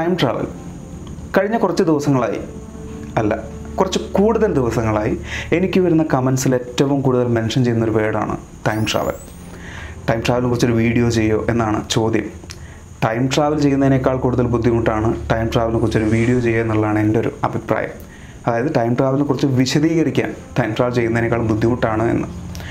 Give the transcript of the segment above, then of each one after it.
time travel കഴിഞ്ഞ കുറച്ച് ദിവസങ്ങളായി അല്ല കുറച്ച് കൂടുതൽ ദിവസങ്ങളായി എനിക്ക് വരുന്ന കമൻസിൽ ഏറ്റവും കൂടുതൽ മെൻഷൻ ചെയ്യുന്ന ഒരു വേർഡാണ് ടൈം ട്രാവൽ ടൈം ട്രാവലിനെ കുറിച്ചൊരു വീഡിയോ ചെയ്യോ എന്നാണ് ചോദ്യം ടൈം ട്രാവൽ ചെയ്യുന്നതിനേക്കാൾ കൂടുതൽ ബുദ്ധിമുട്ടാണ് ടൈം ട്രാവലിനെ കുറിച്ചൊരു വീഡിയോ ചെയ്യുക എന്നുള്ളതാണ് എൻ്റെ ഒരു അഭിപ്രായം അതായത് ടൈം ട്രാവലിനെ കുറിച്ച് വിശദീകരിക്കാൻ ടൈം ട്രാവൽ ചെയ്യുന്നതിനേക്കാൾ ബുദ്ധിമുട്ടാണ് എന്ന്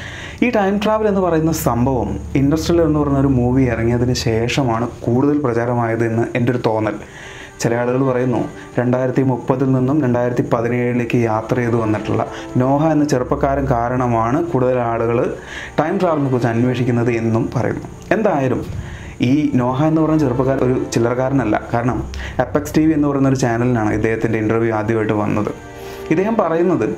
ഈ ടൈം ട്രാവൽ എന്ന് പറയുന്ന സംഭവം ഇൻഡസ്ട്രിയൽ എന്ന് പറയുന്ന ഒരു മൂവി ഇറങ്ങിയതിന് ശേഷമാണ് കൂടുതൽ പ്രചാരമായത് എന്ന് എൻ്റെ ഒരു തോന്നൽ ചില ആളുകൾ പറയുന്നു രണ്ടായിരത്തി മുപ്പതിൽ നിന്നും രണ്ടായിരത്തി പതിനേഴിലേക്ക് യാത്ര ചെയ്ത് വന്നിട്ടുള്ള നോഹ എന്ന ചെറുപ്പക്കാരൻ കാരണമാണ് കൂടുതൽ ആളുകൾ ടൈം ട്രാവലിനെ കുറിച്ച് അന്വേഷിക്കുന്നത് എന്നും പറയുന്നു എന്തായാലും ഈ നോഹ എന്ന് പറയുന്ന ചെറുപ്പക്കാരൻ ഒരു ചില്ലറക്കാരനല്ല കാരണം എപ്പക്സ് ടി വി എന്ന് പറയുന്ന ഒരു ചാനലിനാണ് ഇദ്ദേഹത്തിൻ്റെ ഇൻ്റർവ്യൂ ആദ്യമായിട്ട് വന്നത് ഇദ്ദേഹം പറയുന്നത്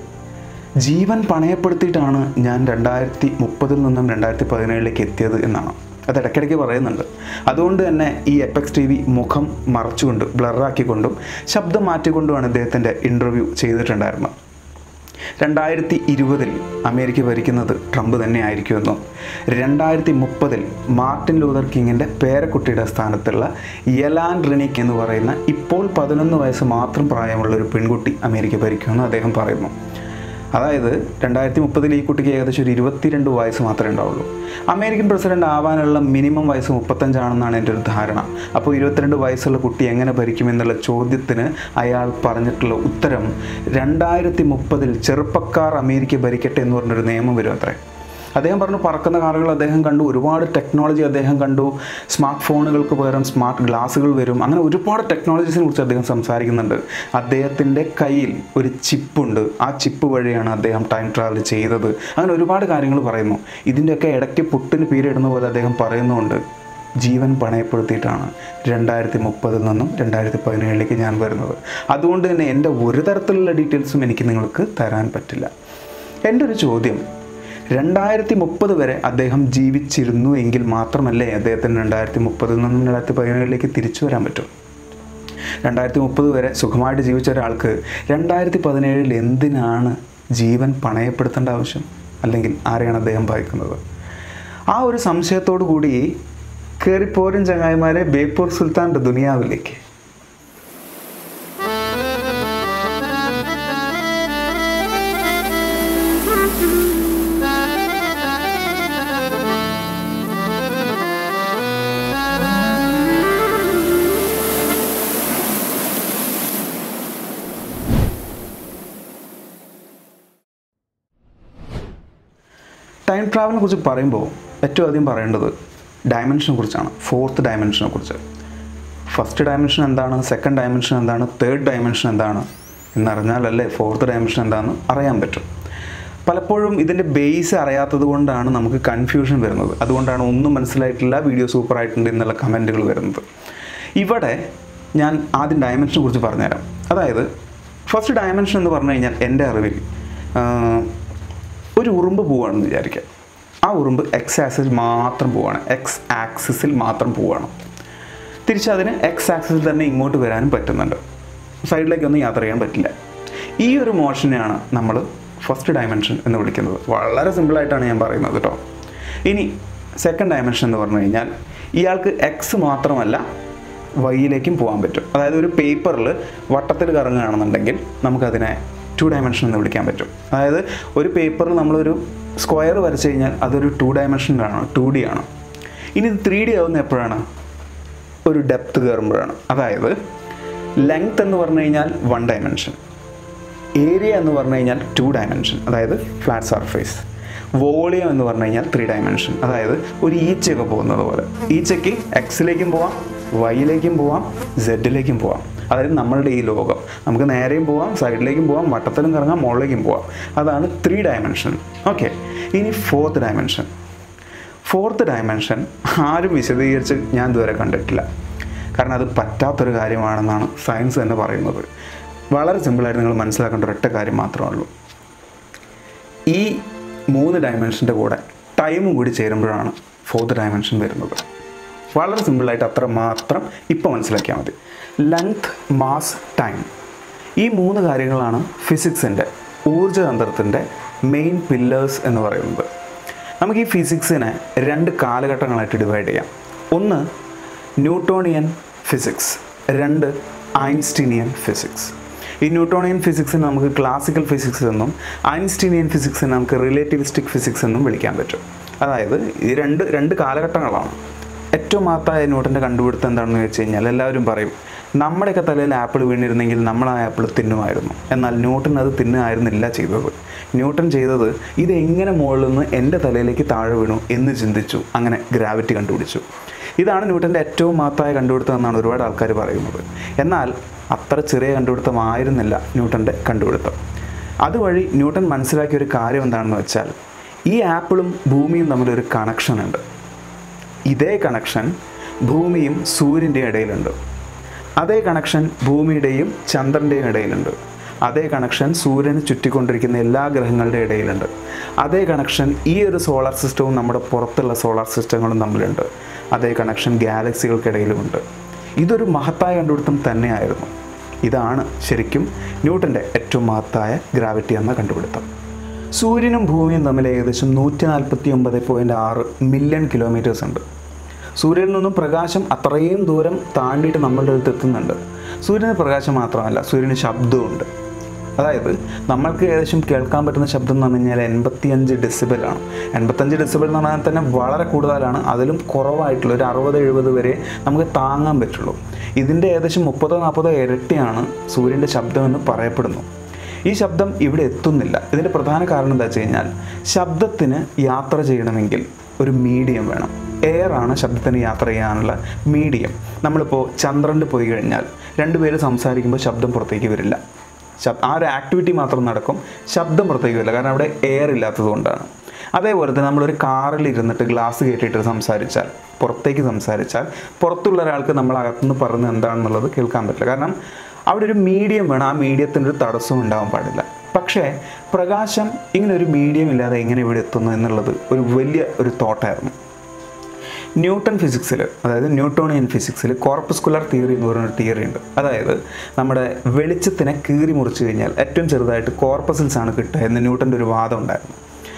ജീവൻ പണയപ്പെടുത്തിയിട്ടാണ് ഞാൻ രണ്ടായിരത്തി മുപ്പതിൽ നിന്നും രണ്ടായിരത്തി പതിനേഴിലേക്ക് എത്തിയത് എന്നാണ് അത് ഇടയ്ക്കിടയ്ക്ക് പറയുന്നുണ്ട് അതുകൊണ്ട് തന്നെ ഈ എപ്പക്സ് ടി വി മുഖം മറച്ചുകൊണ്ട് ബ്ലറാക്കിക്കൊണ്ടും ശബ്ദം മാറ്റിക്കൊണ്ടുമാണ് ഇദ്ദേഹത്തിൻ്റെ ഇൻ്റർവ്യൂ ചെയ്തിട്ടുണ്ടായിരുന്നത് രണ്ടായിരത്തി ഇരുപതിൽ അമേരിക്ക ഭരിക്കുന്നത് ട്രംപ് തന്നെ ആയിരിക്കുമെന്നും രണ്ടായിരത്തി മുപ്പതിൽ മാർട്ടിൻ ലൂതർ കിങ്ങിൻ്റെ പേരക്കുട്ടിയുടെ സ്ഥാനത്തുള്ള യലാൻ റിനിക് എന്ന് പറയുന്ന ഇപ്പോൾ പതിനൊന്ന് വയസ്സ് മാത്രം പ്രായമുള്ള ഒരു പെൺകുട്ടി അമേരിക്ക ഭരിക്കുമെന്ന് അദ്ദേഹം പറയുന്നു അതായത് രണ്ടായിരത്തി മുപ്പതിൽ ഈ കുട്ടിക്ക് ഏകദേശം ഒരു ഇരുപത്തിരണ്ട് വയസ്സ് മാത്രമേ ഉണ്ടാവുള്ളൂ അമേരിക്കൻ പ്രസിഡന്റ് ആവാനുള്ള മിനിമം വയസ്സ് മുപ്പത്തഞ്ചാണെന്നാണ് എൻ്റെ ഒരു ധാരണ അപ്പോൾ ഇരുപത്തിരണ്ട് വയസ്സുള്ള കുട്ടി എങ്ങനെ ഭരിക്കുമെന്നുള്ള ചോദ്യത്തിന് അയാൾ പറഞ്ഞിട്ടുള്ള ഉത്തരം രണ്ടായിരത്തി മുപ്പതിൽ ചെറുപ്പക്കാർ അമേരിക്ക ഭരിക്കട്ടെ എന്ന് പറഞ്ഞൊരു നിയമം വരും അത്രേ അദ്ദേഹം പറഞ്ഞു പറക്കുന്ന കാറുകൾ അദ്ദേഹം കണ്ടു ഒരുപാട് ടെക്നോളജി അദ്ദേഹം കണ്ടു സ്മാർട്ട് ഫോണുകൾക്ക് പകരം സ്മാർട്ട് ഗ്ലാസുകൾ വരും അങ്ങനെ ഒരുപാട് ടെക്നോളജീസിനെ കുറിച്ച് അദ്ദേഹം സംസാരിക്കുന്നുണ്ട് അദ്ദേഹത്തിൻ്റെ കയ്യിൽ ഒരു ചിപ്പുണ്ട് ആ ചിപ്പ് വഴിയാണ് അദ്ദേഹം ടൈം ട്രാവൽ ചെയ്തത് അങ്ങനെ ഒരുപാട് കാര്യങ്ങൾ പറയുന്നു ഇതിൻ്റെയൊക്കെ ഇടയ്ക്ക് പുട്ടിന് പീരിടുന്ന പോലെ അദ്ദേഹം പറയുന്നുണ്ട് ജീവൻ പണയപ്പെടുത്തിയിട്ടാണ് രണ്ടായിരത്തി മുപ്പതിൽ നിന്നും രണ്ടായിരത്തി പതിനേഴിലേക്ക് ഞാൻ വരുന്നത് അതുകൊണ്ട് തന്നെ എൻ്റെ ഒരു തരത്തിലുള്ള ഡീറ്റെയിൽസും എനിക്ക് നിങ്ങൾക്ക് തരാൻ പറ്റില്ല എൻ്റെ ഒരു ചോദ്യം രണ്ടായിരത്തി മുപ്പത് വരെ അദ്ദേഹം ജീവിച്ചിരുന്നു എങ്കിൽ മാത്രമല്ലേ അദ്ദേഹത്തിന് രണ്ടായിരത്തി മുപ്പതിൽ നിന്നും രണ്ടായിരത്തി പതിനേഴിലേക്ക് തിരിച്ചു വരാൻ പറ്റും രണ്ടായിരത്തി മുപ്പത് വരെ സുഖമായിട്ട് ജീവിച്ച ഒരാൾക്ക് രണ്ടായിരത്തി പതിനേഴിൽ എന്തിനാണ് ജീവൻ പണയപ്പെടുത്തേണ്ട ആവശ്യം അല്ലെങ്കിൽ ആരെയാണ് അദ്ദേഹം ഭയക്കുന്നത് ആ ഒരു സംശയത്തോടു കൂടി കയറിപ്പോരും ചങ്ങായിമാരെ ബേപ്പൂർ സുൽത്താൻ്റെ ദുനിയാവിലേക്ക് ടൈം ട്രാവലിനെ കുറിച്ച് പറയുമ്പോൾ ഏറ്റവും ആദ്യം പറയേണ്ടത് ഡയമെൻഷനെ കുറിച്ചാണ് ഫോർത്ത് ഡയമെൻഷനെ കുറിച്ച് ഫസ്റ്റ് ഡയമെൻഷൻ എന്താണ് സെക്കൻഡ് ഡയമെൻഷൻ എന്താണ് തേർഡ് ഡയമെൻഷൻ എന്താണ് എന്നറിഞ്ഞാലല്ലേ ഫോർത്ത് ഡയമെൻഷൻ എന്താണെന്ന് അറിയാൻ പറ്റും പലപ്പോഴും ഇതിൻ്റെ ബേസ് അറിയാത്തത് കൊണ്ടാണ് നമുക്ക് കൺഫ്യൂഷൻ വരുന്നത് അതുകൊണ്ടാണ് ഒന്നും മനസ്സിലായിട്ടില്ല വീഡിയോ സൂപ്പർ ആയിട്ടുണ്ട് എന്നുള്ള കമൻറ്റുകൾ വരുന്നത് ഇവിടെ ഞാൻ ആദ്യം ഡയമെൻഷനെ കുറിച്ച് പറഞ്ഞുതരാം അതായത് ഫസ്റ്റ് ഡയമെൻഷൻ എന്ന് പറഞ്ഞു കഴിഞ്ഞാൽ എൻ്റെ അറിവിൽ ആഹ്, ഒരു ഉറുമ്പ് പോവുകയാണെന്ന് വിചാരിക്കാം ആ ഉറുമ്പ് എക്സ് ആക്സിൽ മാത്രം പോവുകയാണ് എക്സ് ആക്സിസിൽ മാത്രം പോവുകയാണ് തിരിച്ച് അതിന് എക്സ് ആക്സിസിൽ തന്നെ ഇങ്ങോട്ട് വരാനും പറ്റുന്നുണ്ട് സൈഡിലേക്കൊന്നും യാത്ര ചെയ്യാൻ പറ്റില്ല ഈ ഒരു മോഷനെയാണ് നമ്മൾ ഫസ്റ്റ് ഡയമെൻഷൻ എന്ന് വിളിക്കുന്നത് വളരെ സിമ്പിളായിട്ടാണ് ഞാൻ പറയുന്നത് കേട്ടോ ഇനി സെക്കൻഡ് ഡയമെൻഷൻ എന്ന് പറഞ്ഞു കഴിഞ്ഞാൽ ഇയാൾക്ക് എക്സ് മാത്രമല്ല വൈയിലേക്കും പോകാൻ പറ്റും അതായത് ഒരു പേപ്പറിൽ വട്ടത്തിൽ കറങ്ങുകയാണെന്നുണ്ടെങ്കിൽ നമുക്കതിനെ ടു ഡയമെൻഷൻ എന്ന് വിളിക്കാൻ പറ്റും അതായത് ഒരു പേപ്പറിൽ നമ്മളൊരു സ്ക്വയർ വരച്ച് കഴിഞ്ഞാൽ അതൊരു ടു ഡയമെൻഷനിലാണ് ടു ഡി ആണ് ഇനി ഇത് ത്രീ ഡി ആവുന്ന എപ്പോഴാണ് ഒരു ഡെപ്ത് കയറുമ്പോഴാണ് അതായത് ലെങ്ത് എന്ന് പറഞ്ഞു കഴിഞ്ഞാൽ വൺ ഡയമെൻഷൻ ഏരിയ എന്ന് പറഞ്ഞു കഴിഞ്ഞാൽ ടു ഡയമെൻഷൻ അതായത് ഫ്ലാറ്റ് സർഫേസ് വോളിയം എന്ന് പറഞ്ഞു കഴിഞ്ഞാൽ ത്രീ ഡയമെൻഷൻ അതായത് ഒരു ഈച്ചയൊക്കെ പോകുന്നത് പോലെ ഈച്ചയ്ക്ക് എക്സിലേക്കും പോവാം വൈയിലേക്കും പോവാം സെഡിലേക്കും പോവാം അതായത് നമ്മളുടെ ഈ ലോകം നമുക്ക് നേരെയും പോവാം സൈഡിലേക്കും പോവാം വട്ടത്തിലും കറങ്ങാം മുകളിലേക്കും പോവാം അതാണ് ത്രീ ഡയമെൻഷൻ ഓക്കെ ഇനി ഫോർത്ത് ഡയമെൻഷൻ ഫോർത്ത് ഡയമെൻഷൻ ആരും വിശദീകരിച്ച് ഞാൻ ഇതുവരെ കണ്ടിട്ടില്ല കാരണം അത് പറ്റാത്തൊരു കാര്യമാണെന്നാണ് സയൻസ് തന്നെ പറയുന്നത് വളരെ സിമ്പിളായിട്ട് നിങ്ങൾ മനസ്സിലാക്കേണ്ട ഒരൊറ്റ കാര്യം മാത്രമേ ഉള്ളൂ ഈ മൂന്ന് ഡയമെൻഷൻ്റെ കൂടെ ടൈമും കൂടി ചേരുമ്പോഴാണ് ഫോർത്ത് ഡയമെൻഷൻ വരുന്നത് വളരെ സിമ്പിളായിട്ട് അത്ര മാത്രം ഇപ്പോൾ മനസ്സിലാക്കിയാൽ മതി ലെങ്ത് മാസ് ടൈം ഈ മൂന്ന് കാര്യങ്ങളാണ് ഫിസിക്സിൻ്റെ ഊർജ്ജതന്ത്രത്തിൻ്റെ മെയിൻ പില്ലേഴ്സ് എന്ന് പറയുന്നത് നമുക്ക് ഈ ഫിസിക്സിനെ രണ്ട് കാലഘട്ടങ്ങളായിട്ട് ഡിവൈഡ് ചെയ്യാം ഒന്ന് ന്യൂട്ടോണിയൻ ഫിസിക്സ് രണ്ട് ഐൻസ്റ്റീനിയൻ ഫിസിക്സ് ഈ ന്യൂട്ടോണിയൻ ഫിസിക്സിന് നമുക്ക് ക്ലാസിക്കൽ ഫിസിക്സ് എന്നും ഐൻസ്റ്റീനിയൻ ഫിസിക്സിന് നമുക്ക് റിലേറ്റിവിസ്റ്റിക് ഫിസിക്സ് എന്നും വിളിക്കാൻ പറ്റും അതായത് ഈ രണ്ട് രണ്ട് കാലഘട്ടങ്ങളാണ് ഏറ്റവും മഹത്തായ ന്യൂട്ടൻ്റെ കണ്ടുപിടുത്തം എന്താണെന്ന് വെച്ച് കഴിഞ്ഞാൽ എല്ലാവരും പറയും നമ്മുടെയൊക്കെ തലയിൽ ആപ്പിൾ വീണിരുന്നെങ്കിൽ നമ്മൾ ആ ആപ്പിൾ തിന്നുമായിരുന്നു എന്നാൽ ന്യൂട്ടൻ അത് തിന്നുമായിരുന്നില്ല ചെയ്തത് ന്യൂട്ടൻ ചെയ്തത് ഇത് എങ്ങനെ മുകളിൽ നിന്ന് എൻ്റെ തലയിലേക്ക് താഴെ വീണു എന്ന് ചിന്തിച്ചു അങ്ങനെ ഗ്രാവിറ്റി കണ്ടുപിടിച്ചു ഇതാണ് ന്യൂട്ടൻ്റെ ഏറ്റവും മഹത്തായ കണ്ടുപിടുത്തം എന്നാണ് ഒരുപാട് ആൾക്കാർ പറയുന്നത് എന്നാൽ അത്ര ചെറിയ കണ്ടുപിടുത്തമായിരുന്നില്ല ന്യൂട്ടൻ്റെ കണ്ടുപിടുത്തം അതുവഴി ന്യൂട്ടൻ മനസ്സിലാക്കിയ ഒരു കാര്യം എന്താണെന്ന് വെച്ചാൽ ഈ ആപ്പിളും ഭൂമിയും തമ്മിലൊരു കണക്ഷൻ ഉണ്ട് ഇതേ കണക്ഷൻ ഭൂമിയും സൂര്യൻ്റെയും ഇടയിലുണ്ട് അതേ കണക്ഷൻ ഭൂമിയുടെയും ചന്ദ്രൻ്റെയും ഇടയിലുണ്ട് അതേ കണക്ഷൻ സൂര്യന് ചുറ്റിക്കൊണ്ടിരിക്കുന്ന എല്ലാ ഗ്രഹങ്ങളുടെ ഇടയിലുണ്ട് അതേ കണക്ഷൻ ഈ ഒരു സോളാർ സിസ്റ്റവും നമ്മുടെ പുറത്തുള്ള സോളാർ സിസ്റ്റങ്ങളും തമ്മിലുണ്ട് അതേ കണക്ഷൻ ഗാലക്സികൾക്കിടയിലുമുണ്ട് ഇതൊരു മഹത്തായ കണ്ടുപിടുത്തം തന്നെയായിരുന്നു ഇതാണ് ശരിക്കും ന്യൂട്ടൻ്റെ ഏറ്റവും മഹത്തായ ഗ്രാവിറ്റി എന്ന കണ്ടുപിടുത്തം സൂര്യനും ഭൂമിയും തമ്മിൽ ഏകദേശം നൂറ്റി നാൽപ്പത്തി ഒമ്പത് പോയിൻറ്റ് ആറ് മില്യൺ കിലോമീറ്റേഴ്സ് ഉണ്ട് സൂര്യനിൽ നിന്നും പ്രകാശം അത്രയും ദൂരം താണ്ടിയിട്ട് നമ്മളുടെ അടുത്ത് എത്തുന്നുണ്ട് സൂര്യന് പ്രകാശം മാത്രമല്ല സൂര്യന് ശബ്ദമുണ്ട് അതായത് നമ്മൾക്ക് ഏകദേശം കേൾക്കാൻ പറ്റുന്ന ശബ്ദം എന്ന് പറഞ്ഞു കഴിഞ്ഞാൽ എൺപത്തിയഞ്ച് ഡെസിബലാണ് എൺപത്തഞ്ച് ഡെസിബൽ എന്ന് പറഞ്ഞാൽ തന്നെ വളരെ കൂടുതലാണ് അതിലും കുറവായിട്ടുള്ള ഒരു അറുപത് എഴുപത് വരെ നമുക്ക് താങ്ങാൻ പറ്റുള്ളൂ ഇതിൻ്റെ ഏകദേശം മുപ്പതോ നാൽപ്പതോ ഇരട്ടിയാണ് സൂര്യൻ്റെ ശബ്ദമെന്ന് പറയപ്പെടുന്നു ഈ ശബ്ദം ഇവിടെ എത്തുന്നില്ല ഇതിൻ്റെ പ്രധാന കാരണം എന്താ വെച്ച് കഴിഞ്ഞാൽ ശബ്ദത്തിന് യാത്ര ചെയ്യണമെങ്കിൽ ഒരു മീഡിയം വേണം എയർ ആണ് ശബ്ദത്തിന് യാത്ര ചെയ്യാനുള്ള മീഡിയം നമ്മളിപ്പോൾ ചന്ദ്രനിൽ പോയി കഴിഞ്ഞാൽ രണ്ടുപേര് സംസാരിക്കുമ്പോൾ ശബ്ദം പുറത്തേക്ക് വരില്ല ശബ് ആ ഒരു ആക്ടിവിറ്റി മാത്രം നടക്കും ശബ്ദം പുറത്തേക്ക് വരില്ല കാരണം അവിടെ എയർ ഇല്ലാത്തത് കൊണ്ടാണ് അതേപോലെ തന്നെ നമ്മളൊരു കാറിൽ ഇരുന്നിട്ട് ഗ്ലാസ് കയറ്റിയിട്ട് സംസാരിച്ചാൽ പുറത്തേക്ക് സംസാരിച്ചാൽ പുറത്തുള്ള ഒരാൾക്ക് നമ്മൾ അകത്തുനിന്ന് പറയുന്നത് എന്താണെന്നുള്ളത് കേൾക്കാൻ പറ്റില്ല കാരണം അവിടെ ഒരു മീഡിയം വേണം ആ മീഡിയത്തിൻ്റെ ഒരു തടസ്സവും ഉണ്ടാവാൻ പാടില്ല പക്ഷേ പ്രകാശം ഇങ്ങനെ ഒരു മീഡിയം ഇല്ലാതെ എങ്ങനെ ഇവിടെ എത്തുന്നു എന്നുള്ളത് ഒരു വലിയ ഒരു തോട്ടായിരുന്നു ന്യൂട്ടൺ ഫിസിക്സിൽ അതായത് ന്യൂട്ടോണിയൻ ഫിസിക്സിൽ കോർപ്പസ്കുലർ തിയറി എന്ന് പറയുന്ന ഒരു തിയറി ഉണ്ട് അതായത് നമ്മുടെ വെളിച്ചത്തിനെ കീറി മുറിച്ച് കഴിഞ്ഞാൽ ഏറ്റവും ചെറുതായിട്ട് കോർപ്പസിൽസ് ആണ് കിട്ടുക എന്ന് ന്യൂട്ടൻ്റെ ഒരു വാദം ഉണ്ടായിരുന്നു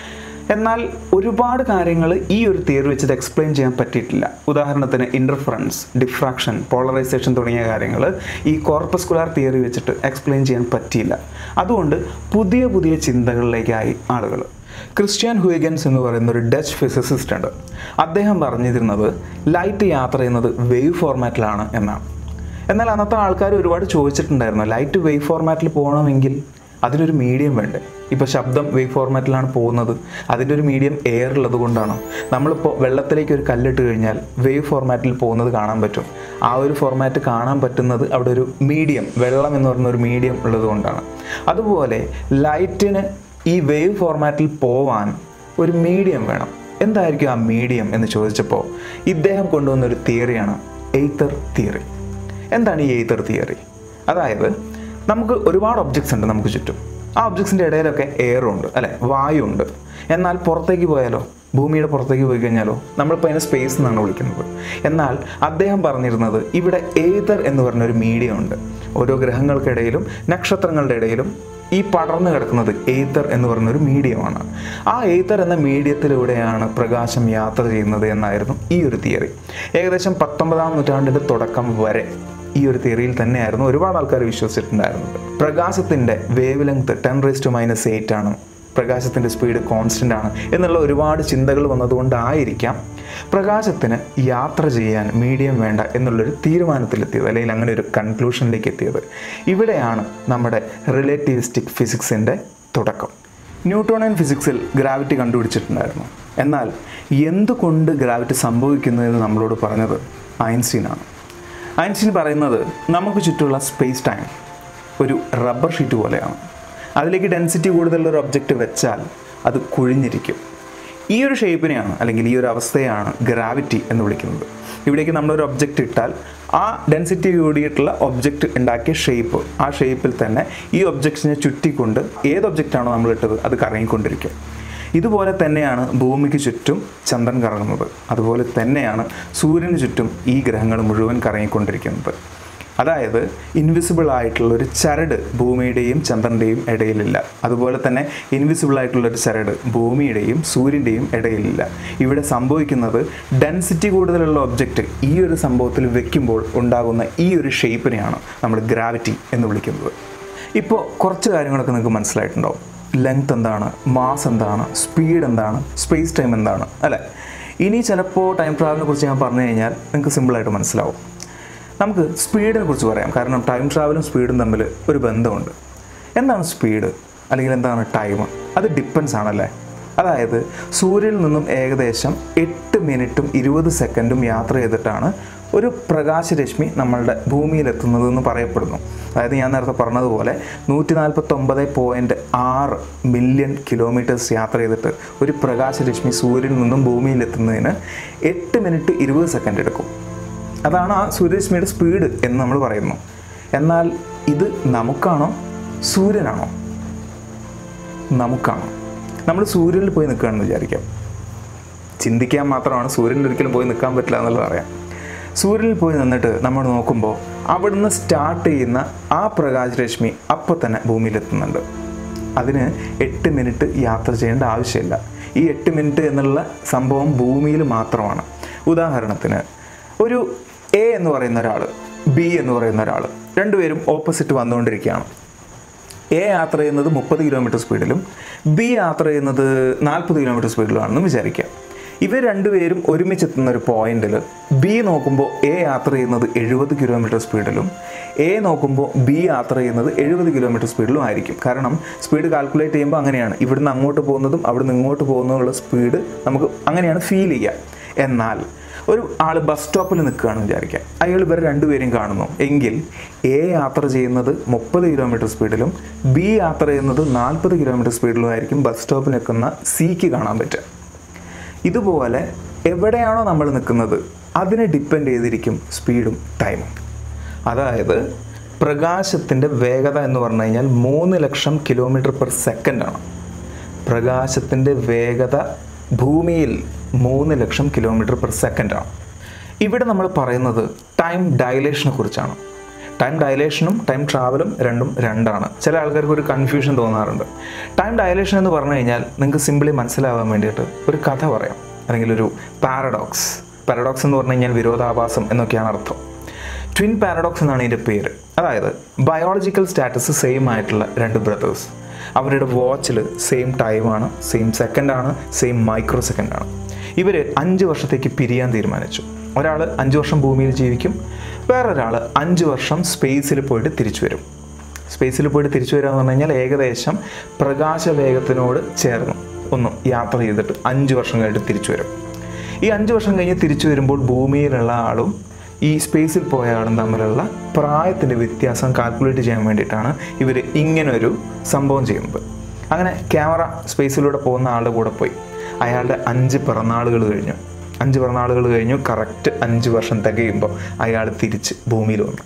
എന്നാൽ ഒരുപാട് കാര്യങ്ങൾ ഈ ഒരു തിയറി വെച്ചിട്ട് എക്സ്പ്ലെയിൻ ചെയ്യാൻ പറ്റിയിട്ടില്ല ഉദാഹരണത്തിന് ഇൻ്റർഫറൻസ് ഡിഫ്രാക്ഷൻ പോളറൈസേഷൻ തുടങ്ങിയ കാര്യങ്ങൾ ഈ കോർപ്പസ്കുലാർ തിയറി വെച്ചിട്ട് എക്സ്പ്ലെയിൻ ചെയ്യാൻ പറ്റിയില്ല അതുകൊണ്ട് പുതിയ പുതിയ ചിന്തകളിലേക്കായി ആളുകൾ ക്രിസ്ത്യൻ ഹുയിഗൻസ് എന്ന് പറയുന്ന ഒരു ഡച്ച് ഫിസിസിസ്റ്റ് ഉണ്ട് അദ്ദേഹം പറഞ്ഞിരുന്നത് ലൈറ്റ് യാത്ര ചെയ്യുന്നത് വേവ് ഫോർമാറ്റിലാണ് എന്നാണ് എന്നാൽ അന്നത്തെ ആൾക്കാർ ഒരുപാട് ചോദിച്ചിട്ടുണ്ടായിരുന്നു ലൈറ്റ് വേവ് ഫോർമാറ്റിൽ പോകണമെങ്കിൽ അതിനൊരു മീഡിയം വേണ്ടേ ഇപ്പോൾ ശബ്ദം വേവ് ഫോർമാറ്റിലാണ് പോകുന്നത് അതിൻ്റെ ഒരു മീഡിയം എയർ ഉള്ളത് കൊണ്ടാണ് നമ്മളിപ്പോൾ വെള്ളത്തിലേക്ക് ഒരു കല്ലിട്ട് കഴിഞ്ഞാൽ വേവ് ഫോർമാറ്റിൽ പോകുന്നത് കാണാൻ പറ്റും ആ ഒരു ഫോർമാറ്റ് കാണാൻ പറ്റുന്നത് അവിടെ ഒരു മീഡിയം വെള്ളം എന്ന് പറയുന്ന ഒരു മീഡിയം ഉള്ളത് കൊണ്ടാണ് അതുപോലെ ലൈറ്റിന് ഈ വേവ് ഫോർമാറ്റിൽ പോവാൻ ഒരു മീഡിയം വേണം എന്തായിരിക്കും ആ മീഡിയം എന്ന് ചോദിച്ചപ്പോൾ ഇദ്ദേഹം കൊണ്ടുവന്ന ഒരു തിയറിയാണ് എയ്ത്തർ തിയറി എന്താണ് ഈ എയ്ത്തർ തിയറി അതായത് നമുക്ക് ഒരുപാട് ഒബ്ജക്ട്സ് ഉണ്ട് നമുക്ക് ചുറ്റും ആ ഒബ്ജക്ട്സിൻ്റെ ഇടയിലൊക്കെ എയർ ഉണ്ട് അല്ലെ വായു ഉണ്ട് എന്നാൽ പുറത്തേക്ക് പോയാലോ ഭൂമിയുടെ പുറത്തേക്ക് പോയി കഴിഞ്ഞാലോ നമ്മളിപ്പോൾ അതിനെ സ്പേസ് എന്നാണ് വിളിക്കുന്നത് എന്നാൽ അദ്ദേഹം പറഞ്ഞിരുന്നത് ഇവിടെ ഏതർ എന്ന് പറഞ്ഞ ഒരു മീഡിയം ഉണ്ട് ഓരോ ഗ്രഹങ്ങൾക്കിടയിലും നക്ഷത്രങ്ങളുടെ ഇടയിലും ഈ പടർന്നു കിടക്കുന്നത് ഏത്തർ എന്ന് പറയുന്ന ഒരു മീഡിയമാണ് ആ ഏത്തർ എന്ന മീഡിയത്തിലൂടെയാണ് പ്രകാശം യാത്ര ചെയ്യുന്നത് എന്നായിരുന്നു ഈ ഒരു തിയറി ഏകദേശം പത്തൊമ്പതാം നൂറ്റാണ്ടിൻ്റെ തുടക്കം വരെ ഈ ഒരു തിയറിയിൽ തന്നെയായിരുന്നു ഒരുപാട് ആൾക്കാർ വിശ്വസിച്ചിട്ടുണ്ടായിരുന്നത് പ്രകാശത്തിൻ്റെ wavelength ten raise to minus eight ആണ് പ്രകാശത്തിൻ്റെ സ്പീഡ് കോൺസ്റ്റൻ്റ് ആണ് എന്നുള്ള ഒരുപാട് ചിന്തകൾ വന്നതുകൊണ്ടായിരിക്കാം പ്രകാശത്തിന് യാത്ര ചെയ്യാൻ മീഡിയം വേണ്ട എന്നുള്ളൊരു തീരുമാനത്തിലെത്തിയത് അല്ലെങ്കിൽ അങ്ങനെ ഒരു കൺക്ലൂഷനിലേക്ക് എത്തിയത് ഇവിടെയാണ് നമ്മുടെ റിലേറ്റിവിസ്റ്റിക് ഫിസിക്സിൻ്റെ തുടക്കം ന്യൂട്ടോണിയൻ ഫിസിക്സിൽ ഗ്രാവിറ്റി കണ്ടുപിടിച്ചിട്ടുണ്ടായിരുന്നു എന്നാൽ എന്തുകൊണ്ട് ഗ്രാവിറ്റി സംഭവിക്കുന്നു എന്ന് നമ്മളോട് പറഞ്ഞത് ഐൻസ്റ്റീനാണ് ഐൻസ്റ്റീൻ പറയുന്നത് നമുക്ക് ചുറ്റുമുള്ള സ്പേസ് ടൈം ഒരു റബ്ബർ ഷീറ്റ് പോലെയാണ് അതിലേക്ക് ഡെൻസിറ്റി കൂടുതലുള്ള ഒരു ഒബ്ജക്റ്റ് വെച്ചാൽ അത് കുഴിഞ്ഞിരിക്കും ഈ ഒരു ഷേപ്പിനെയാണ് അല്ലെങ്കിൽ ഈ ഒരു അവസ്ഥയാണ് ഗ്രാവിറ്റി എന്ന് വിളിക്കുന്നത് ഇവിടേക്ക് നമ്മളൊരു ഒബ്ജക്റ്റ് ഇട്ടാൽ ആ ഡെൻസിറ്റി കൂടിയിട്ടുള്ള ഒബ്ജക്റ്റ് ഉണ്ടാക്കിയ ഷേപ്പ് ആ ഷേപ്പിൽ തന്നെ ഈ ഒബ്ജക്റ്റിനെ ചുറ്റിക്കൊണ്ട് ഏത് ഒബ്ജക്റ്റാണോ നമ്മൾ ഇട്ടത് അത് കറങ്ങിക്കൊണ്ടിരിക്കും ഇതുപോലെ തന്നെയാണ് ഭൂമിക്ക് ചുറ്റും ചന്ദ്രൻ കറങ്ങുന്നത് അതുപോലെ തന്നെയാണ് സൂര്യന് ചുറ്റും ഈ ഗ്രഹങ്ങൾ മുഴുവൻ കറങ്ങിക്കൊണ്ടിരിക്കുന്നത് അതായത് ഇൻവിസിബിൾ ആയിട്ടുള്ള ഒരു ചരട് ഭൂമിയുടെയും ചന്ദ്രൻ്റെയും ഇടയിലില്ല അതുപോലെ തന്നെ ഇൻവിസിബിൾ ആയിട്ടുള്ള ഒരു ചരട് ഭൂമിയുടെയും സൂര്യൻ്റെയും ഇടയിലില്ല ഇവിടെ സംഭവിക്കുന്നത് ഡെൻസിറ്റി കൂടുതലുള്ള ഒബ്ജക്റ്റ് ഈ ഒരു സംഭവത്തിൽ വെക്കുമ്പോൾ ഉണ്ടാകുന്ന ഈ ഒരു ഷേപ്പിനെയാണ് നമ്മൾ ഗ്രാവിറ്റി എന്ന് വിളിക്കുന്നത് ഇപ്പോൾ കുറച്ച് കാര്യങ്ങളൊക്കെ നിങ്ങൾക്ക് മനസ്സിലായിട്ടുണ്ടാവും ലെങ്ത് എന്താണ് മാസ് എന്താണ് സ്പീഡ് എന്താണ് സ്പേസ് ടൈം എന്താണ് അല്ലേ ഇനി ചിലപ്പോൾ ടൈം ട്രാവലിനെ കുറിച്ച് ഞാൻ പറഞ്ഞു കഴിഞ്ഞാൽ നിങ്ങൾക്ക് സിമ്പിളായിട്ട് മനസ്സിലാവും നമുക്ക് സ്പീഡിനെ കുറിച്ച് പറയാം കാരണം ടൈം ട്രാവലും സ്പീഡും തമ്മിൽ ഒരു ബന്ധമുണ്ട് എന്താണ് സ്പീഡ് അല്ലെങ്കിൽ എന്താണ് ടൈം അത് ഡിപ്പെൻസ് ആണല്ലേ അതായത് സൂര്യനിൽ നിന്നും ഏകദേശം എട്ട് മിനിറ്റും ഇരുപത് സെക്കൻഡും യാത്ര ചെയ്തിട്ടാണ് ഒരു പ്രകാശരശ്മി നമ്മളുടെ ഭൂമിയിലെത്തുന്നതെന്ന് പറയപ്പെടുന്നു അതായത് ഞാൻ നേരത്തെ പറഞ്ഞതുപോലെ നൂറ്റി നാൽപ്പത്തൊമ്പത് പോയിൻറ്റ് ആറ് മില്യൺ കിലോമീറ്റേഴ്സ് യാത്ര ചെയ്തിട്ട് ഒരു പ്രകാശരശ്മി സൂര്യനിൽ നിന്നും ഭൂമിയിലെത്തുന്നതിന് എട്ട് മിനിറ്റ് ഇരുപത് സെക്കൻഡ് എടുക്കും അതാണ് ആ സൂര്യരശ്മിയുടെ സ്പീഡ് എന്ന് നമ്മൾ പറയുന്നു എന്നാൽ ഇത് നമുക്കാണോ സൂര്യനാണോ നമുക്കാണോ നമ്മൾ സൂര്യനിൽ പോയി നിൽക്കുകയാണെന്ന് വിചാരിക്കാം ചിന്തിക്കാൻ മാത്രമാണ് സൂര്യനിൽ ഒരിക്കലും പോയി നിൽക്കാൻ പറ്റില്ല എന്നുള്ളത് അറിയാം സൂര്യനിൽ പോയി നിന്നിട്ട് നമ്മൾ നോക്കുമ്പോൾ അവിടുന്ന് സ്റ്റാർട്ട് ചെയ്യുന്ന ആ പ്രകാശരശ്മി അപ്പോൾ തന്നെ ഭൂമിയിലെത്തുന്നുണ്ട് അതിന് എട്ട് മിനിറ്റ് യാത്ര ചെയ്യേണ്ട ആവശ്യമില്ല ഈ എട്ട് മിനിറ്റ് എന്നുള്ള സംഭവം ഭൂമിയിൽ മാത്രമാണ് ഉദാഹരണത്തിന് ഒരു എ എന്ന് പറയുന്ന ഒരാൾ ബി എന്ന് പറയുന്ന ഒരാൾ രണ്ടുപേരും ഓപ്പോസിറ്റ് വന്നുകൊണ്ടിരിക്കുകയാണ് എ യാത്ര ചെയ്യുന്നത് മുപ്പത് കിലോമീറ്റർ സ്പീഡിലും ബി യാത്ര ചെയ്യുന്നത് നാൽപ്പത് കിലോമീറ്റർ സ്പീഡിലുമാണെന്ന് വിചാരിക്കാം ഇവർ രണ്ടുപേരും ഒരുമിച്ചെത്തുന്ന ഒരു പോയിന്റിൽ ബി നോക്കുമ്പോൾ എ യാത്ര ചെയ്യുന്നത് എഴുപത് കിലോമീറ്റർ സ്പീഡിലും എ നോക്കുമ്പോൾ ബി യാത്ര ചെയ്യുന്നത് എഴുപത് കിലോമീറ്റർ സ്പീഡിലും ആയിരിക്കും കാരണം സ്പീഡ് കാൽക്കുലേറ്റ് ചെയ്യുമ്പോൾ അങ്ങനെയാണ് ഇവിടുന്ന് അങ്ങോട്ട് പോകുന്നതും അവിടുന്ന് ഇങ്ങോട്ട് പോകുന്നതുള്ള സ്പീഡ് നമുക്ക് അങ്ങനെയാണ് ഫീൽ ചെയ്യുക എന്നാൽ ഒരു ആൾ ബസ് സ്റ്റോപ്പിൽ നിൽക്കുകയാണെന്ന് വിചാരിക്കാം അയാൾ ഇവർ രണ്ടുപേരും കാണുന്നു എങ്കിൽ എ യാത്ര ചെയ്യുന്നത് മുപ്പത് കിലോമീറ്റർ സ്പീഡിലും ബി യാത്ര ചെയ്യുന്നത് നാൽപ്പത് കിലോമീറ്റർ സ്പീഡിലും ആയിരിക്കും ബസ് സ്റ്റോപ്പിൽ നിൽക്കുന്ന സിക്ക് കാണാൻ പറ്റുക ഇതുപോലെ എവിടെയാണോ നമ്മൾ നിൽക്കുന്നത് അതിനെ ഡിപ്പെൻഡ് ചെയ്തിരിക്കും സ്പീഡും ടൈമും അതായത് പ്രകാശത്തിൻ്റെ വേഗത എന്ന് പറഞ്ഞു കഴിഞ്ഞാൽ മൂന്ന് ലക്ഷം കിലോമീറ്റർ പെർ സെക്കൻഡാണ് പ്രകാശത്തിൻ്റെ വേഗത ഭൂമിയിൽ മൂന്ന് ലക്ഷം കിലോമീറ്റർ പെർ സെക്കൻഡാണ് ഇവിടെ നമ്മൾ പറയുന്നത് ടൈം ഡയലേഷനെ കുറിച്ചാണ് ടൈം ഡയലേഷനും ടൈം ട്രാവലും രണ്ടും രണ്ടാണ് ചില ആൾക്കാർക്ക് ഒരു കൺഫ്യൂഷൻ തോന്നാറുണ്ട് ടൈം ഡയലേഷൻ എന്ന് പറഞ്ഞു കഴിഞ്ഞാൽ നിങ്ങൾക്ക് സിമ്പിളി മനസ്സിലാവാൻ വേണ്ടിയിട്ട് ഒരു കഥ പറയാം അല്ലെങ്കിൽ ഒരു പാരഡോക്സ് പാരഡോക്സ് എന്ന് പറഞ്ഞു കഴിഞ്ഞാൽ വിരോധാഭാസം എന്നൊക്കെയാണ് അർത്ഥം ട്വിൻ പാരഡോക്സ് എന്നാണ് ഇതിൻ്റെ പേര് അതായത് ബയോളജിക്കൽ സ്റ്റാറ്റസ് സെയിം ആയിട്ടുള്ള രണ്ട് ബ്രദേഴ്സ് അവരുടെ വാച്ചിൽ സെയിം ടൈമാണ് സെയിം സെക്കൻഡാണ് സെയിം മൈക്രോ സെക്കൻഡാണ് ഇവർ അഞ്ച് വർഷത്തേക്ക് പിരിയാൻ തീരുമാനിച്ചു ഒരാൾ അഞ്ച് വർഷം ഭൂമിയിൽ ജീവിക്കും വേറൊരാൾ അഞ്ച് വർഷം സ്പേസിൽ പോയിട്ട് തിരിച്ചു വരും സ്പേസിൽ പോയിട്ട് തിരിച്ചു വരിക എന്ന് പറഞ്ഞു കഴിഞ്ഞാൽ ഏകദേശം പ്രകാശവേഗത്തിനോട് ചേർന്ന് ഒന്ന് യാത്ര ചെയ്തിട്ട് അഞ്ച് വർഷം കഴിഞ്ഞിട്ട് തിരിച്ചു വരും ഈ അഞ്ച് വർഷം കഴിഞ്ഞ് തിരിച്ചു വരുമ്പോൾ ഭൂമിയിലുള്ള ആളും ഈ സ്പേസിൽ പോയ ആളും തമ്മിലുള്ള പ്രായത്തിൻ്റെ വ്യത്യാസം കാൽക്കുലേറ്റ് ചെയ്യാൻ വേണ്ടിയിട്ടാണ് ഇവർ ഇങ്ങനൊരു സംഭവം ചെയ്യുന്നത് അങ്ങനെ ക്യാമറ സ്പേസിലൂടെ പോകുന്ന ആളുടെ കൂടെ പോയി അയാളുടെ അഞ്ച് പിറന്നാളുകൾ കഴിഞ്ഞു അഞ്ച് പിറന്നാളുകൾ കഴിഞ്ഞു കറക്റ്റ് അഞ്ച് വർഷം തികയുമ്പോൾ അയാൾ തിരിച്ച് ഭൂമിയിൽ വന്നു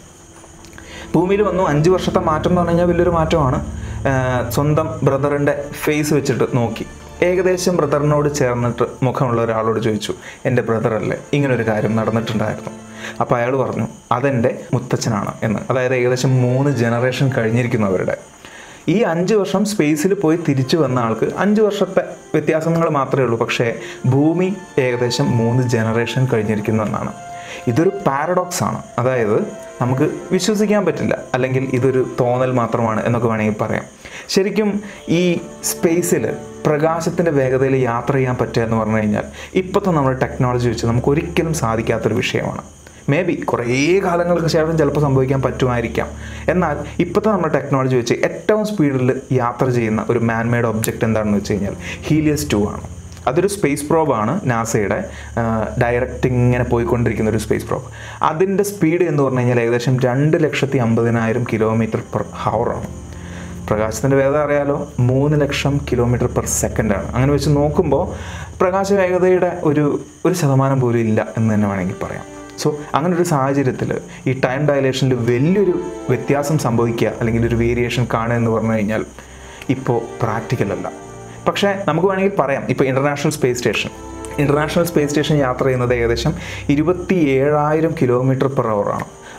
ഭൂമിയിൽ വന്നു അഞ്ച് വർഷത്തെ മാറ്റം എന്ന് പറഞ്ഞു കഴിഞ്ഞാൽ വലിയൊരു മാറ്റമാണ് ആഹ് സ്വന്തം ബ്രദറിൻ്റെ ഫേസ് വെച്ചിട്ട് നോക്കി ഏകദേശം ബ്രദറിനോട് ചേർന്നിട്ട് മുഖമുള്ള ഒരാളോട് ചോദിച്ചു എൻ്റെ ബ്രദറല്ലേ ഇങ്ങനൊരു കാര്യം നടന്നിട്ടുണ്ടായിരുന്നു അപ്പോൾ അയാൾ പറഞ്ഞു അതെൻ്റെ മുത്തച്ഛനാണ് എന്ന് അതായത് ഏകദേശം മൂന്ന് ജനറേഷൻ കഴിഞ്ഞിരിക്കുന്നു അവരുടെ ഈ അഞ്ച് വർഷം സ്പേസിൽ പോയി തിരിച്ചു വന്ന ആൾക്ക് അഞ്ച് വർഷത്തെ വ്യത്യാസങ്ങൾ മാത്രമേ ഉള്ളൂ പക്ഷേ ഭൂമി ഏകദേശം മൂന്ന് ജനറേഷൻ കഴിഞ്ഞിരിക്കുന്നു എന്നാണ് ഇതൊരു പാരഡോക്സ് ആണ് അതായത് നമുക്ക് വിശ്വസിക്കാൻ പറ്റില്ല അല്ലെങ്കിൽ ഇതൊരു തോന്നൽ മാത്രമാണ് എന്നൊക്കെ വേണമെങ്കിൽ പറയാം ശരിക്കും ഈ സ്പേസിൽ പ്രകാശത്തിൻ്റെ വേഗതയിൽ യാത്ര ചെയ്യാൻ പറ്റുക എന്ന് പറഞ്ഞു കഴിഞ്ഞാൽ ഇപ്പോഴത്തെ നമ്മുടെ ടെക്നോളജി വെച്ച് നമുക്ക് ഒരിക്കലും സാധിക്കാത്തൊരു വിഷയമാണ് മേ ബി കുറേ കാലങ്ങൾക്ക് ശേഷം ചിലപ്പോൾ സംഭവിക്കാൻ പറ്റുമായിരിക്കാം എന്നാൽ ഇപ്പോഴത്തെ നമ്മുടെ ടെക്നോളജി വെച്ച് ഏറ്റവും സ്പീഡിൽ യാത്ര ചെയ്യുന്ന ഒരു മാൻമെയ്ഡ് ഒബ്ജക്റ്റ് എന്താണെന്ന് വെച്ച് കഴിഞ്ഞാൽ ഹീലിയസ് ടു ആണ് അതൊരു സ്പേസ് പ്രോബാണ് നാസയുടെ ഡയറക്റ്റ് ഇങ്ങനെ പോയിക്കൊണ്ടിരിക്കുന്ന ഒരു സ്പേസ് പ്രോബ് അതിൻ്റെ സ്പീഡ് എന്ന് പറഞ്ഞു കഴിഞ്ഞാൽ ഏകദേശം രണ്ട് ലക്ഷത്തി അമ്പതിനായിരം കിലോമീറ്റർ പെർ ഹവറാണ് പ്രകാശത്തിൻ്റെ വേഗത അറിയാലോ മൂന്ന് ലക്ഷം കിലോമീറ്റർ പെർ സെക്കൻഡാണ് അങ്ങനെ വെച്ച് നോക്കുമ്പോൾ പ്രകാശ വേഗതയുടെ ഒരു ഒരു ശതമാനം പോലും ഇല്ല എന്ന് തന്നെ വേണമെങ്കിൽ പറയാം സോ അങ്ങനെ ഒരു സാഹചര്യത്തിൽ ഈ ടൈം ഡയലേഷനിൽ വലിയൊരു വ്യത്യാസം സംഭവിക്കുക അല്ലെങ്കിൽ ഒരു വേരിയേഷൻ കാണുക എന്ന് പറഞ്ഞു കഴിഞ്ഞാൽ ഇപ്പോൾ പ്രാക്ടിക്കൽ അല്ല പക്ഷേ നമുക്ക് വേണമെങ്കിൽ പറയാം ഇപ്പോൾ international space station international space station യാത്ര ചെയ്യുന്നത് ഏകദേശം ഇരുപത്തി ഏഴായിരം കിലോമീറ്റർ പെർ ആണ്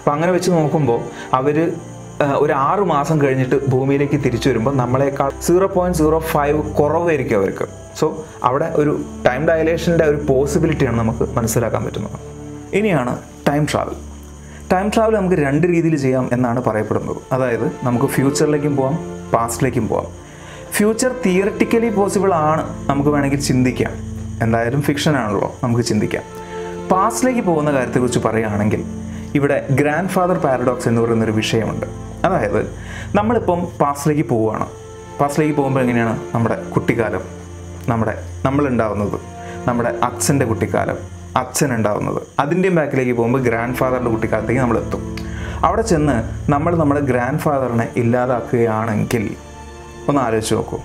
അപ്പോൾ അങ്ങനെ വെച്ച് നോക്കുമ്പോൾ അവർ ഒരു ആറ് മാസം കഴിഞ്ഞിട്ട് ഭൂമിയിലേക്ക് തിരിച്ചു വരുമ്പോൾ നമ്മളെക്കാൾ സീറോ പോയിൻറ്റ് സീറോ ഫൈവ് കുറവായിരിക്കും അവർക്ക് സോ അവിടെ ഒരു ടൈം ഡയലേഷൻ്റെ ഒരു പോസിബിലിറ്റിയാണ് നമുക്ക് മനസ്സിലാക്കാൻ പറ്റുന്നത് ഇനിയാണ് ടൈം ട്രാവൽ ടൈം ട്രാവൽ നമുക്ക് രണ്ട് രീതിയിൽ ചെയ്യാം എന്നാണ് പറയപ്പെടുന്നത് അതായത് നമുക്ക് ഫ്യൂച്ചറിലേക്കും പോവാം പാസ്റ്റിലേക്കും പോവാം ഫ്യൂച്ചർ തിയററ്റിക്കലി പോസിബിൾ ആണ് നമുക്ക് വേണമെങ്കിൽ ചിന്തിക്കാം എന്തായാലും ഫിക്ഷൻ ആണല്ലോ നമുക്ക് ചിന്തിക്കാം പാസ്റ്റിലേക്ക് പോകുന്ന കാര്യത്തെക്കുറിച്ച് പറയുകയാണെങ്കിൽ ഇവിടെ ഗ്രാൻഡ് ഫാദർ പാരഡോക്സ് എന്ന് പറയുന്നൊരു വിഷയമുണ്ട് അതായത് നമ്മളിപ്പം പാസ്റ്റിലേക്ക് പോവുകയാണ് പാസ്റ്റിലേക്ക് പോകുമ്പോൾ എങ്ങനെയാണ് നമ്മുടെ കുട്ടിക്കാലം നമ്മുടെ നമ്മളുണ്ടാവുന്നത് നമ്മുടെ അച്ഛൻ്റെ കുട്ടിക്കാലം അച്ഛൻ ഉണ്ടാവുന്നത് അതിൻ്റെയും ബാക്കിലേക്ക് പോകുമ്പോൾ ഗ്രാൻഡ് ഫാദറിൻ്റെ കുട്ടിക്കാലത്തേക്ക് നമ്മൾ എത്തും അവിടെ ചെന്ന് നമ്മൾ നമ്മുടെ ഗ്രാൻഡ് ഫാദറിനെ ഇല്ലാതാക്കുകയാണെങ്കിൽ ഒന്ന് ആലോചിച്ച് നോക്കൂ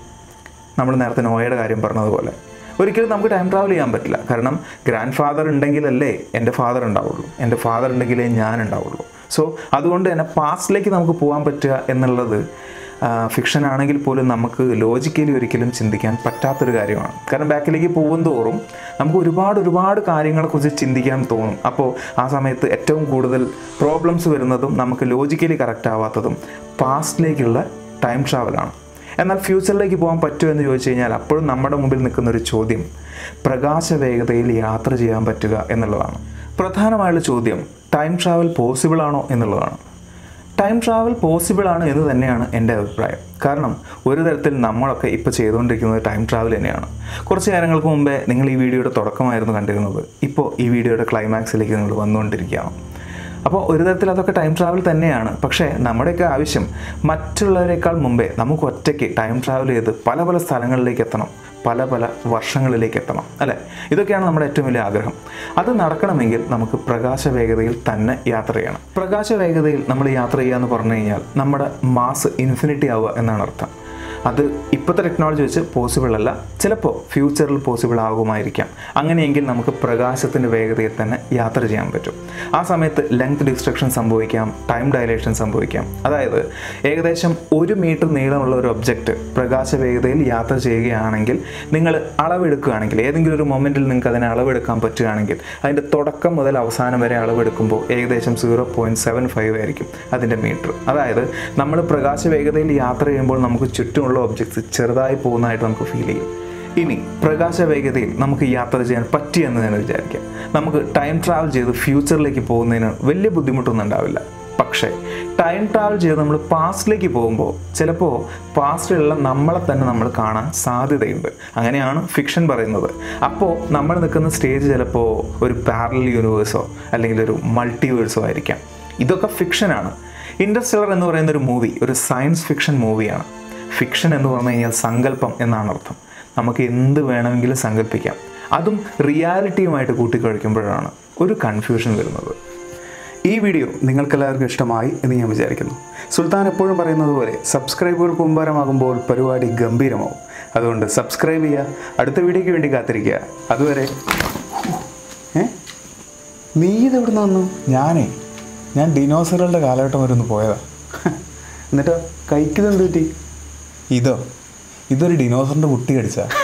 നമ്മൾ നേരത്തെ നോയയുടെ കാര്യം പറഞ്ഞതുപോലെ ഒരിക്കലും നമുക്ക് ടൈം ട്രാവൽ ചെയ്യാൻ പറ്റില്ല കാരണം ഗ്രാൻഡ് ഫാദർ ഉണ്ടെങ്കിലല്ലേ എൻ്റെ ഫാദർ ഉണ്ടാവുള്ളൂ എൻ്റെ ഫാദർ ഉണ്ടെങ്കിലേ ഞാൻ ഉണ്ടാവുള്ളൂ സോ അതുകൊണ്ട് തന്നെ പാസ്റ്റിലേക്ക് നമുക്ക് പോകാൻ പറ്റുക എന്നുള്ളത് ഫിക്ഷൻ ആണെങ്കിൽ പോലും നമുക്ക് ലോജിക്കലി ഒരിക്കലും ചിന്തിക്കാൻ പറ്റാത്തൊരു കാര്യമാണ് കാരണം ബാക്കിലേക്ക് പോകും തോറും നമുക്ക് ഒരുപാട് ഒരുപാട് കാര്യങ്ങളെക്കുറിച്ച് ചിന്തിക്കാൻ തോന്നും അപ്പോൾ ആ സമയത്ത് ഏറ്റവും കൂടുതൽ പ്രോബ്ലംസ് വരുന്നതും നമുക്ക് ലോജിക്കലി കറക്റ്റ് ആവാത്തതും പാസ്റ്റിലേക്കുള്ള ടൈം ട്രാവലാണ് എന്നാൽ ഫ്യൂച്ചറിലേക്ക് പോകാൻ പറ്റുമോ എന്ന് ചോദിച്ചു കഴിഞ്ഞാൽ അപ്പോഴും നമ്മുടെ മുമ്പിൽ നിൽക്കുന്ന ഒരു ചോദ്യം പ്രകാശ വേഗതയിൽ യാത്ര ചെയ്യാൻ പറ്റുക എന്നുള്ളതാണ് പ്രധാനമായുള്ള ചോദ്യം ടൈം ട്രാവൽ പോസിബിൾ ആണോ എന്നുള്ളതാണ് ടൈം ട്രാവൽ പോസിബിൾ ആണ് എന്ന് തന്നെയാണ് എൻ്റെ അഭിപ്രായം കാരണം ഒരു തരത്തിൽ നമ്മളൊക്കെ ഇപ്പോൾ ചെയ്തുകൊണ്ടിരിക്കുന്നത് ടൈം ട്രാവൽ തന്നെയാണ് കുറച്ച് കാലങ്ങൾക്ക് മുമ്പേ നിങ്ങൾ ഈ വീഡിയോയുടെ തുടക്കമായിരുന്നു കണ്ടിരുന്നത് ഇപ്പോൾ ഈ വീഡിയോയുടെ ക്ലൈമാക്സിലേക്ക് നിങ്ങൾ വന്നുകൊണ്ടിരിക്കുകയാണ് അപ്പോൾ ഒരു തരത്തിൽ അതൊക്കെ ടൈം ട്രാവൽ തന്നെയാണ് പക്ഷേ നമ്മുടെയൊക്കെ ആവശ്യം മറ്റുള്ളവരെക്കാൾ മുമ്പേ നമുക്ക് ഒറ്റയ്ക്ക് ടൈം ട്രാവൽ ചെയ്ത് പല പല സ്ഥലങ്ങളിലേക്ക് എത്തണം പല പല വർഷങ്ങളിലേക്ക് എത്തണം അല്ലേ ഇതൊക്കെയാണ് നമ്മുടെ ഏറ്റവും വലിയ ആഗ്രഹം അത് നടക്കണമെങ്കിൽ നമുക്ക് പ്രകാശ വേഗതയിൽ തന്നെ യാത്ര ചെയ്യണം പ്രകാശ വേഗതയിൽ നമ്മൾ യാത്ര ചെയ്യുക എന്ന് പറഞ്ഞു കഴിഞ്ഞാൽ നമ്മുടെ മാസ് ഇൻഫിനിറ്റി ആവുക എന്നാണ് അർത്ഥം അത് ഇപ്പോഴത്തെ ടെക്നോളജി വെച്ച് പോസിബിൾ അല്ല ചിലപ്പോൾ ഫ്യൂച്ചറിൽ പോസിബിൾ ആകുമായിരിക്കാം അങ്ങനെയെങ്കിൽ നമുക്ക് പ്രകാശത്തിൻ്റെ വേഗതയിൽ തന്നെ യാത്ര ചെയ്യാൻ പറ്റും ആ സമയത്ത് ലെങ്ത് ഡിസ്ട്രക്ഷൻ സംഭവിക്കാം ടൈം ഡയലേഷൻ സംഭവിക്കാം അതായത് ഏകദേശം ഒരു മീറ്റർ നീളമുള്ള ഒരു ഒബ്ജക്റ്റ് പ്രകാശ വേഗതയിൽ യാത്ര ചെയ്യുകയാണെങ്കിൽ നിങ്ങൾ അളവെടുക്കുകയാണെങ്കിൽ ഏതെങ്കിലും ഒരു മൊമെൻറ്റിൽ നിങ്ങൾക്ക് അതിനെ അളവെടുക്കാൻ പറ്റുകയാണെങ്കിൽ അതിൻ്റെ തുടക്കം മുതൽ അവസാനം വരെ അളവെടുക്കുമ്പോൾ ഏകദേശം സീറോ പോയിൻറ്റ് സെവൻ ഫൈവ് ആയിരിക്കും അതിൻ്റെ മീറ്റർ അതായത് നമ്മൾ പ്രകാശ വേഗതയിൽ യാത്ര ചെയ്യുമ്പോൾ നമുക്ക് ചുറ്റുമുള്ള ഒബ്ജക്ട്സ് ചെറുതായി പോകുന്നതായിട്ട് നമുക്ക് ഫീൽ ചെയ്യും ഇനി പ്രകാശ വേഗതയിൽ നമുക്ക് യാത്ര ചെയ്യാൻ പറ്റിയെന്ന് തന്നെ വിചാരിക്കാം നമുക്ക് ടൈം ട്രാവൽ ചെയ്ത് ഫ്യൂച്ചറിലേക്ക് പോകുന്നതിന് വലിയ ബുദ്ധിമുട്ടൊന്നും ഉണ്ടാവില്ല പക്ഷേ ടൈം ട്രാവൽ ചെയ്ത് നമ്മൾ പാസ്റ്റിലേക്ക് പോകുമ്പോൾ ചിലപ്പോൾ പാസ്റ്റിലുള്ള നമ്മളെ തന്നെ നമ്മൾ കാണാൻ സാധ്യതയുണ്ട് അങ്ങനെയാണ് ഫിക്ഷൻ പറയുന്നത് അപ്പോൾ നമ്മൾ നിൽക്കുന്ന സ്റ്റേജ് ചിലപ്പോൾ ഒരു പാരലൽ യൂണിവേഴ്സോ അല്ലെങ്കിൽ ഒരു മൾട്ടിവേഴ്സോ ആയിരിക്കാം ഇതൊക്കെ ഫിക്ഷനാണ് ഇൻഡർസ്റ്റെലർ എന്ന് പറയുന്ന ഒരു മൂവി ഒരു സയൻസ് ഫിക്ഷൻ മൂവിയാണ് ഫിക്ഷൻ എന്ന് പറഞ്ഞു കഴിഞ്ഞാൽ സങ്കല്പം എന്നാണ് അർത്ഥം നമുക്ക് എന്ത് വേണമെങ്കിലും സങ്കല്പിക്കാം അതും റിയാലിറ്റിയുമായിട്ട് കൂട്ടിക്കഴിക്കുമ്പോഴാണ് ഒരു കൺഫ്യൂഷൻ വരുന്നത് ഈ വീഡിയോ നിങ്ങൾക്കെല്ലാവർക്കും ഇഷ്ടമായി എന്ന് ഞാൻ വിചാരിക്കുന്നു സുൽത്താൻ എപ്പോഴും പറയുന്നത് പോലെ സബ്സ്ക്രൈബുകൾ കുമ്പാരമാകുമ്പോൾ പരിപാടി ഗംഭീരമാവും അതുകൊണ്ട് സബ്സ്ക്രൈബ് ചെയ്യുക അടുത്ത വീഡിയോയ്ക്ക് വേണ്ടി കാത്തിരിക്കുക അതുവരെ ഏ നീ ഇത് എവിടെ നിന്ന് വന്നു ഞാനേ ഞാൻ ഡിനോസറുകളുടെ കാലഘട്ടം വരെ ഒന്ന് പോയതാ എന്നിട്ടോ കൈക്കിത് എന്ത് പറ്റി ഇതോ ഇതൊരു ഡിനോസറിൻ്റെ കുട്ടി കടിച്ചാ